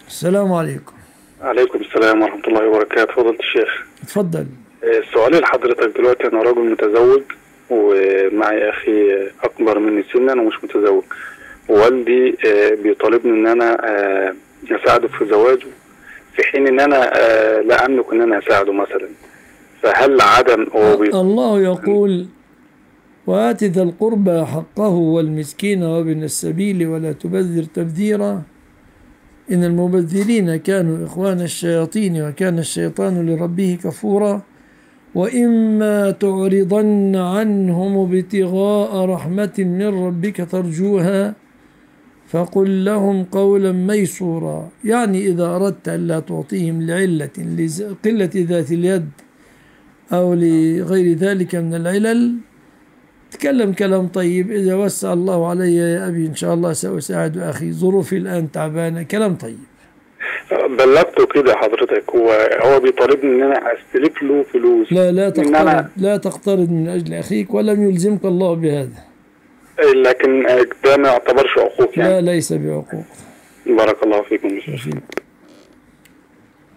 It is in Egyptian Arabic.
السلام عليكم عليكم السلام ورحمة الله وبركاته فضيلة الشيخ اتفضل آه، سؤالي لحضرتك دلوقتي أنا راجل متزوج ومعي أخي أكبر مني سنا ومش متزوج والدي آه، بيطالبني إن أنا آه، أساعده في زواجه في حين إن أنا آه، لا أملك إن أنا أساعده مثلا فهل عدم هو بي- الله يقول وآت ذا القربى حقه والمسكين وابن السبيل ولا تبذر تبذيرا إن المبذرين كانوا إخوان الشياطين وكان الشيطان لربه كفورا وإما تعرضن عنهم ابتغاء رحمة من ربك ترجوها فقل لهم قولا ميسورا يعني إذا أردت ألا تعطيهم لعلة لقلة ذات اليد أو لغير ذلك من العلل تكلم كلام طيب إذا وسع الله علي يا أبي إن شاء الله سأساعد أخي ظروفي الآن تعبانة كلام طيب بلغته كده حضرتك هو هو بيطالبني إن أنا أستلف له فلوس لا لا إن تقترض أنا لا تقترض من أجل أخيك ولم يلزمك الله بهذا لكن آه، ده ما يعتبرش عقوق يعني لا ليس بعقوق بارك الله فيكم يا شيخ فيك